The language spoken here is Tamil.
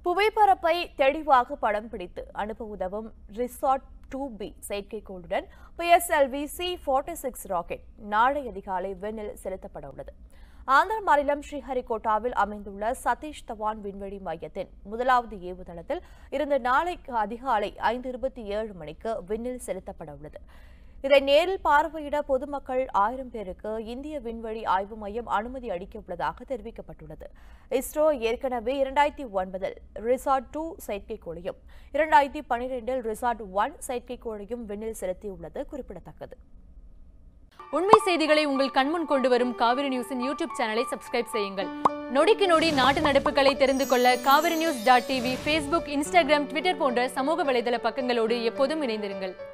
புவிப்பரப்பை தெளிவாக படம் பிடித்து அனுப்ப உதவும் ரிசார்ட் டூ பி செயற்கைக்கோளுடன் PSLV C forty six rocket நாளை அதிகாலை விண்ணில் செலுத்தப்பட உள்ளது ஆந்திர மாநிலம் ஸ்ரீஹரிகோட்டாவில் அமைந்துள்ள சதீஷ் தவான் விண்வெளி மையத்தின் முதலாவது ஏவுதளத்தில் இருந்து நாளை அதிகாலை ஐந்து இருபத்தி ஏழு மணிக்கு விண்ணில் செலுத்தப்பட உள்ளது இதை நேரில் பார்வையிட பொதுமக்கள் ஆயிரம் பேருக்கு இந்திய விண்வெளி ஆய்வு மையம் அனுமதி அளிக்க உள்ளதாக தெரிவிக்கப்பட்டுள்ளது இஸ்ரோ ஏற்கனவே இரண்டாயிரத்தி ஒன்பதில் ரிசார்ட் டூ செயற்கைக்கோளையும் இரண்டாயிரத்தி பனிரெண்டில் ரிசார்ட் ஒன் செயற்கைக்கோளையும் விண்ணில் செலுத்தியுள்ளது குறிப்பிடத்தக்கது உண்மை செய்திகளை உங்கள் கண்முன் கொண்டு வரும் காவிரி நியூஸின் யூடியூப் சேனலை சப்ஸ்கிரைப் செய்யுங்கள் நொடிக்கு நொடி நாட்டு நடப்புகளை தெரிந்து கொள்ள Kaveri news dot TV Facebook Instagram Twitter போன்ற சமூக வலைதள பக்கங்களோடு எப்போதும் இணைந்திருங்கள்